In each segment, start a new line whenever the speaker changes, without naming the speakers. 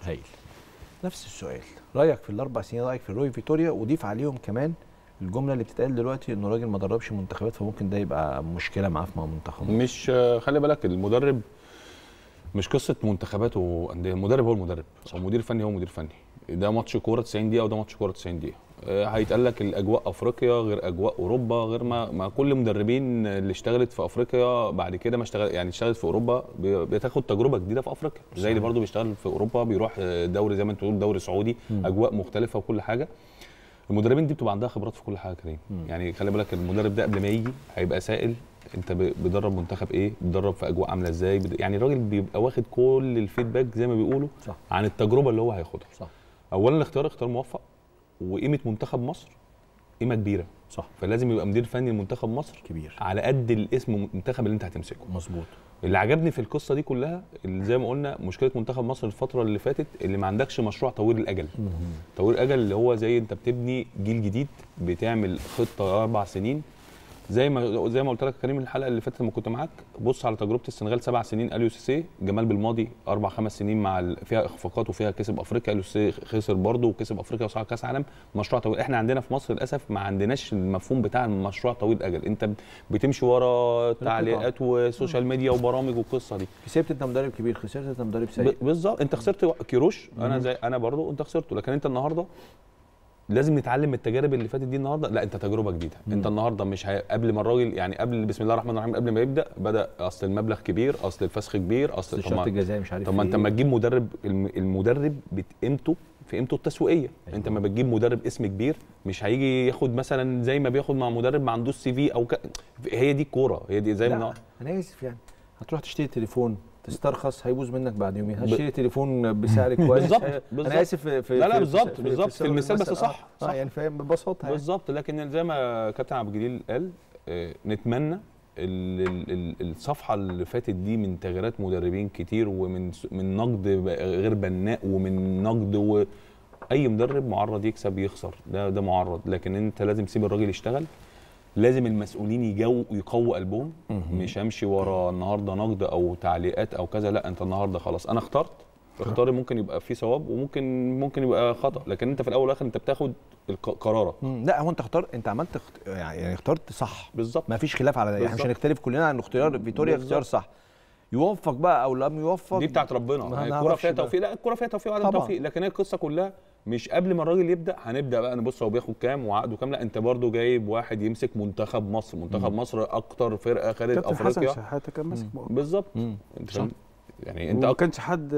هايل نفس السؤال رايك في الاربع سنين رايك في روي فيتوريا وضيف عليهم كمان الجمله اللي بتتقال دلوقتي انه راجل ما دربش منتخبات فممكن ده يبقى مشكله معاه في منتخب
مش خلي بالك المدرب مش قصه منتخبات وانديه المدرب هو المدرب هو مدير فني هو مدير فني ده ماتش كوره 90 دقيقه وده ماتش كوره 90 دقيقه آه، هيتقال لك الاجواء افريقيا غير اجواء اوروبا غير ما ما كل مدربين اللي اشتغلت في افريقيا بعد كده ما اشتغل يعني اشتغلت في اوروبا بي- بتاخد تجربه جديده في افريقيا زي اللي برضه بيشتغل في اوروبا بيروح آه، دوري زي ما انت بتقول دوري سعودي اجواء مختلفه وكل حاجه المدربين دي بتبقى عندها خبرات في كل حاجه يا كريم يعني خلي بالك المدرب ده قبل ما يجي هيبقى سائل انت ب- بتدرب منتخب ايه بتدرب في اجواء عامله ازاي بد- يعني الراجل بيبقى واخد كل الفيدباك زي ما بيقولوا
صح.
عن التجربه اللي هو هياخدها
صح
اولا الاختيار اختيار موفق وقيمه منتخب مصر قيمه كبيره
صح
فلازم يبقى مدير فني لمنتخب مصر
كبير
على قد الاسم المنتخب اللي انت هتمسكه
مظبوط
اللي عجبني في القصه دي كلها اللي زي ما قلنا مشكله منتخب مصر الفتره اللي فاتت اللي ما عندكش مشروع طويل الاجل طويل الاجل اللي هو زي انت بتبني جيل جديد بتعمل خطه اربع سنين زي ما زي ما قلت لك يا كريم الحلقه اللي فاتت لما كنت معاك بص على تجربه السنغال سبع سنين اليو سي سي جمال بالماضي اربع خمس سنين مع ال... فيها اخفاقات وفيها كسب افريقيا اليو سي سي خسر برضه وكسب افريقيا وصعد كاس عالم مشروع طويل احنا عندنا في مصر للاسف ما عندناش المفهوم بتاع المشروع طويل الاجل انت بتمشي ورا تعليقات وسوشيال ميديا وبرامج والقصه دي
كسبت انت مدرب كبير خسرت انت مدرب سيء
ب- بالظبط انت خسرت كيروش انا زي انا برضو انت خسرته لكن انت النهارده لازم نتعلم من التجارب اللي فاتت دي النهارده لا انت تجربه جديده مم. انت النهارده مش هي... قبل ما الراجل يعني قبل بسم الله الرحمن الرحيم قبل ما يبدا بدا اصل المبلغ كبير اصل الفسخ كبير اصل
الشرط
ما-
الجزائي مش عارف
طب ما انت
ايه.
لما تجيب مدرب الم- المدرب بقيمته في قيمته التسويقيه أيوة. انت لما بتجيب مدرب اسم كبير مش هيجي ياخد مثلا زي ما بياخد مع مدرب ما عندوش سي في او ك... هي دي الكوره هي دي زي
لا
ما
انا اسف يعني هتروح تشتري تليفون تسترخص هيبوظ منك بعد يومين هتشتري تليفون بسعر كويس
بالظبط،
هي-
بالظبط.
انا اسف في, في
لا، لا،
في-
بالظبط،
في-
بالظبط، في
سبب
المثال بس
المثل.
صح،
اه,
صح.
آه يعني فاهم ببساطه يعني.
بالظبط لكن زي ما كابتن عبد الجليل قال آه، نتمنى ال- ال- ال- الصفحه اللي فاتت دي من تغييرات مدربين كتير ومن س- من نقد ب- غير بناء ومن نقد و اي مدرب معرض يكسب يخسر ده ده معرض لكن انت لازم تسيب الراجل يشتغل لازم المسؤولين يجو يقووا قلبهم مش همشي ورا النهارده نقد او تعليقات او كذا لا انت النهارده خلاص انا اخترت اختاري ممكن يبقى فيه صواب وممكن ممكن يبقى خطا لكن انت في الاول والاخر انت بتاخد الق- قرارك
مم، لا هو انت اختار انت عملت اخت... يعني اخترت صح
بالظبط
ما فيش خلاف على ده يعني مش
بالظبط.
هنختلف كلنا عن اختيار فيتوريا
بالظبط.
اختيار صح يوفق بقى او لم يوفق
دي بتاعت ربنا
ما
يعني الكوره
نعرفش
فيها
بقى.
توفيق لا الكوره فيها توفيق وعدم
طبعا.
توفيق لكن هي القصه كلها مش قبل ما الراجل يبدا هنبدا بقى نبص هو بياخد كام وعقده كام لا انت برضو جايب واحد يمسك منتخب مصر منتخب مصر اكتر فرقه خدت
كابتن حسن
افريقيا
شحاته كان ماسك مؤخرا.
بالظبط
مم.
انت
صح.
فاهم يعني انت
وما
أك...
كانش حد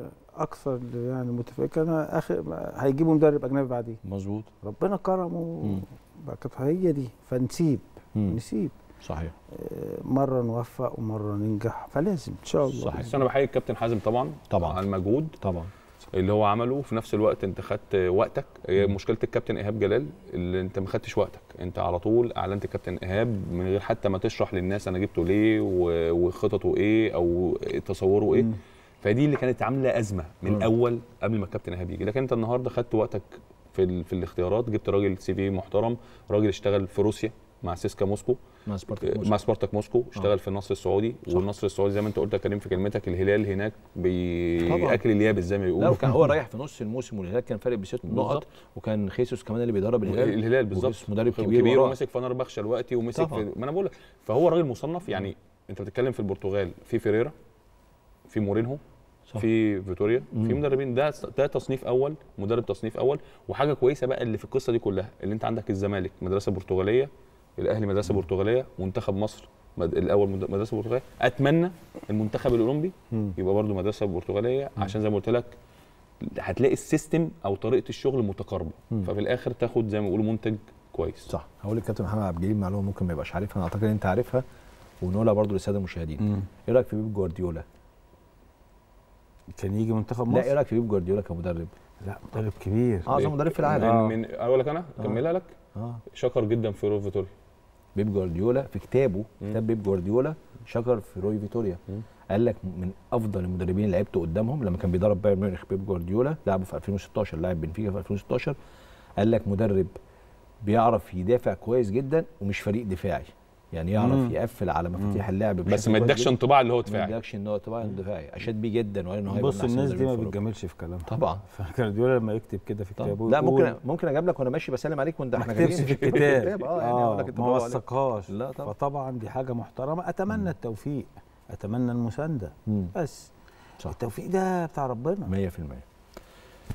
اكثر يعني متفق كان اخر هيجيبوا مدرب اجنبي بعديه
مظبوط
ربنا كرمه
مم.
بقى كانت هي دي فنسيب
مم.
نسيب
صحيح
آه، مره نوفق ومره ننجح فلازم ان شاء الله
صحيح.
بس انا بحيي الكابتن حازم طبعا
طبعا.
على المجهود
طبعا
اللي هو عمله وفي نفس الوقت انت خدت وقتك هي مشكله الكابتن ايهاب جلال اللي انت ما خدتش وقتك انت على طول اعلنت الكابتن ايهاب من غير حتى ما تشرح للناس انا جبته ليه و- وخططه ايه او تصوره ايه
مم.
فدي اللي كانت عامله ازمه من
مم.
اول قبل ما الكابتن ايهاب يجي لكن انت النهارده خدت وقتك في ال... في الاختيارات جبت راجل سي في محترم راجل اشتغل في روسيا مع سيسكا موسكو
مع سبارتاك
مع سبارتاك موسكو اشتغل في النصر السعودي
صح.
والنصر السعودي زي ما انت قلت يا كريم في كلمتك الهلال هناك
طبعا.
بياكل اليابس زي ما
لا
بيقولوا
وكان هو رايح في نص الموسم والهلال كان فارق بست نقط
بالظبط.
وكان خيسوس كمان اللي بيدرب الهلال
الهلال بالظبط
وبس مدرب كبير,
كبير
وراه.
ومسك فنربخشة دلوقتي ومسك
طبعا.
في ما انا بقول لك فهو راجل مصنف يعني انت بتتكلم في البرتغال في فيريرا في مورينهو
صح.
في فيتوريا
مم.
في مدربين ده ده تصنيف اول مدرب تصنيف اول وحاجه كويسه بقى اللي في القصه دي كلها اللي انت عندك الزمالك مدرسه برتغاليه الاهلي مدرسه برتغاليه منتخب مصر مد... الاول مد- مدرسه برتغاليه اتمنى المنتخب الاولمبي
مم.
يبقى برضو مدرسه برتغاليه عشان زي ما قلت لك هتلاقي السيستم او طريقه الشغل متقاربه
مم.
ففي الاخر تاخد زي ما بيقولوا منتج كويس
صح هقول للكابتن محمد عبد الجليل معلومه ممكن ما يبقاش عارفها انا اعتقد ان انت عارفها ونقولها برضو للساده المشاهدين ايه رايك في بيب جوارديولا
كان يجي منتخب
لا ايه
مصر
رايك في بيب جوارديولا كمدرب
لا مدرب كبير
اعظم مدرب في العالم
آه.
من, من اقول لك انا اكملها لك
اه
شكر جدا في روي فيتوريا
بيب جوارديولا في كتابه
مم.
كتاب بيب جوارديولا شكر في روي فيتوريا
مم.
قال لك من افضل المدربين اللي لعبته قدامهم لما كان بيدرب بايرن ميونخ بيب جوارديولا لعبه في 2016 لاعب بنفيكا في 2016 قال لك مدرب بيعرف يدافع كويس جدا ومش فريق دفاعي يعني يعرف
مم.
يقفل على مفاتيح اللعب
بس
بشكل
ما
كويس
ادكش
جداً.
انطباع اللي هو
ما
دفاعي
ادكش ان هو طبعا دفاعي اشاد بيه جدا وقال ان هو هيبقى
بص
من أحسن
الناس دي
المدربين
ما
في أوروبا.
بتجاملش في كلامها
طبعا
فجارديولا لما يكتب كده في
طبعا.
كتابه
لا
يقول
ممكن ممكن اجيب لك وانا ماشي بسلم عليك وانت
ما
احنا
كتبش
جايين
في
مش هكتب
الكتاب
اه يعني اقول لك انت
ما
برافو عليك.
وثقهاش
لا طبعا
فطبعا دي حاجه محترمه اتمنى التوفيق اتمنى المسانده
مم.
بس
صح
التوفيق ده بتاع ربنا
100%